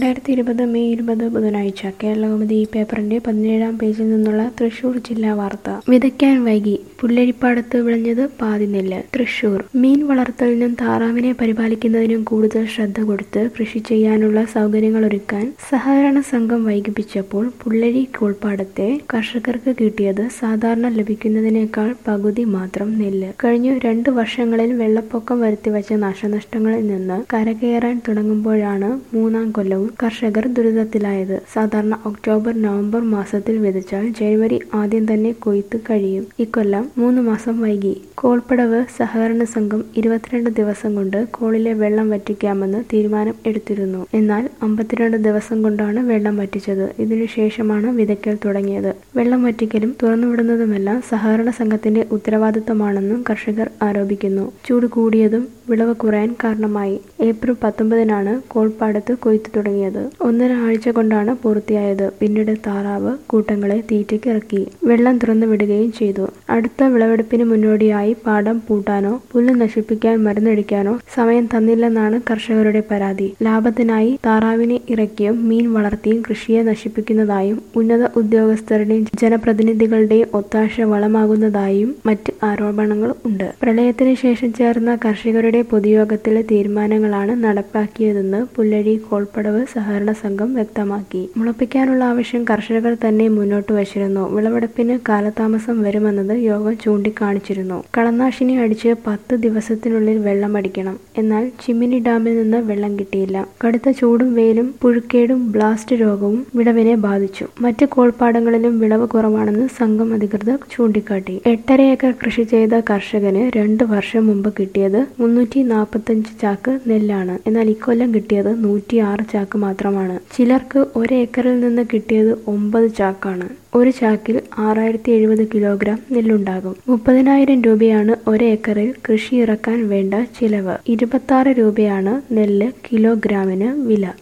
രണ്ടായിരത്തി ഇരുപത് മെയ് ഇരുപത് ബുധനാഴ്ച കേരളകൗമുദി ഈ പേപ്പറിന്റെ പതിനേഴാം പേജിൽ നിന്നുള്ള തൃശൂർ ജില്ലാ വാർത്ത വിതയ്ക്കാൻ വൈകി പുല്ലരിപ്പാടത്ത് വിളഞ്ഞത് പാതി നെല്ല് തൃശൂർ മീൻ വളർത്തലിനും താറാവിനെ പരിപാലിക്കുന്നതിനും കൂടുതൽ ശ്രദ്ധ കൊടുത്ത് കൃഷി ചെയ്യാനുള്ള സൗകര്യങ്ങൾ ഒരുക്കാൻ സഹകരണ സംഘം വൈകിപ്പിച്ചപ്പോൾ പുല്ലരി കോൾപ്പാടത്തെ കർഷകർക്ക് കിട്ടിയത് സാധാരണ ലഭിക്കുന്നതിനേക്കാൾ പകുതി മാത്രം നെല്ല് കഴിഞ്ഞ രണ്ട് വർഷങ്ങളിൽ വെള്ളപ്പൊക്കം വരുത്തിവെച്ച നാശനഷ്ടങ്ങളിൽ നിന്ന് കരകയറാൻ തുടങ്ങുമ്പോഴാണ് മൂന്നാം കൊല്ലവും കർഷകർ ദുരിതത്തിലായത് സാധാരണ ഒക്ടോബർ നവംബർ മാസത്തിൽ വിതച്ചാൽ ജനുവരി ആദ്യം തന്നെ കൊയ്ത്ത് കഴിയും ഇക്കൊല്ലം മൂന്ന് മാസം വൈകി കോൾപ്പടവ് സഹകരണ സംഘം ഇരുപത്തിരണ്ട് ദിവസം കൊണ്ട് കോളിലെ വെള്ളം വറ്റിക്കാമെന്ന് തീരുമാനം എടുത്തിരുന്നു എന്നാൽ അമ്പത്തിരണ്ട് ദിവസം കൊണ്ടാണ് വെള്ളം വറ്റിച്ചത് ഇതിനുശേഷമാണ് വിതയ്ക്കൽ തുടങ്ങിയത് വെള്ളം വറ്റിക്കലും തുറന്നുവിടുന്നതുമെല്ലാം സഹകരണ സംഘത്തിന്റെ ഉത്തരവാദിത്തമാണെന്നും കർഷകർ ആരോപിക്കുന്നു ചൂട് കൂടിയതും വിളവ് കുറയാൻ കാരണമായി ഏപ്രിൽ പത്തൊമ്പതിനാണ് കോൾപ്പാടത്ത് കൊയ്ത്തു തുടങ്ങിയത് ഒന്നര ആഴ്ച കൊണ്ടാണ് പൂർത്തിയായത് പിന്നീട് താറാവ് കൂട്ടങ്ങളെ തീറ്റയ്ക്ക് ഇറക്കി വെള്ളം തുറന്നു വിടുകയും ചെയ്തു അടുത്ത വിളവെടുപ്പിന് മുന്നോടിയായി പാടം പൂട്ടാനോ പുല്ല് നശിപ്പിക്കാൻ മരുന്നടിക്കാനോ സമയം തന്നില്ലെന്നാണ് കർഷകരുടെ പരാതി ലാഭത്തിനായി താറാവിനെ ഇറക്കിയും മീൻ വളർത്തിയും കൃഷിയെ നശിപ്പിക്കുന്നതായും ഉന്നത ഉദ്യോഗസ്ഥരുടെയും ജനപ്രതിനിധികളുടെയും ഒത്താശ വളമാകുന്നതായും മറ്റ് ആരോപണങ്ങൾ ഉണ്ട് പ്രളയത്തിന് ശേഷം ചേർന്ന കർഷകരുടെ പൊതുയോഗത്തിലെ തീരുമാനങ്ങളാണ് നടപ്പാക്കിയതെന്ന് പുല്ലഴി കോൾപ്പടവ് സഹകരണ സംഘം വ്യക്തമാക്കി മുളപ്പിക്കാനുള്ള ആവശ്യം കർഷകർ തന്നെ മുന്നോട്ട് വച്ചിരുന്നു വിളവെടുപ്പിന് കാലതാമസം വരുമെന്നത് യോഗം ചൂണ്ടിക്കാണിച്ചിരുന്നു കളനാശിനി അടിച്ച് പത്ത് ദിവസത്തിനുള്ളിൽ വെള്ളം അടിക്കണം എന്നാൽ ചിമ്മിനി ഡാമിൽ നിന്ന് വെള്ളം കിട്ടിയില്ല കടുത്ത ചൂടും വെയിലും പുഴുക്കേടും ബ്ലാസ്റ്റ് രോഗവും വിളവിനെ ബാധിച്ചു മറ്റ് കോൾപ്പാടങ്ങളിലും വിളവ് കുറവാണെന്ന് സംഘം അധികൃതർ ചൂണ്ടിക്കാട്ടി എട്ടര ഏക്കർ കൃഷി ചെയ്ത കർഷകന് രണ്ട് വർഷം മുമ്പ് കിട്ടിയത് മുന്നൂറ്റി നാൽപ്പത്തഞ്ച് ചാക്ക് നെല്ലാണ് എന്നാൽ ഇക്കൊല്ലം കിട്ടിയത് നൂറ്റി ആറ് ചാക്ക് മാത്രമാണ് ചിലർക്ക് ഒരേക്കറിൽ നിന്ന് കിട്ടിയത് ഒമ്പത് ചാക്കാണ് ഒരു ചാക്കിൽ ആറായിരത്തി എഴുപത് കിലോഗ്രാം നെല്ലുണ്ടാകും മുപ്പതിനായിരം രൂപയാണ് ഒരേക്കറിൽ കൃഷി ഇറക്കാൻ വേണ്ട ചിലവ് ഇരുപത്തി രൂപയാണ് നെല്ല് കിലോഗ്രാമിന് വില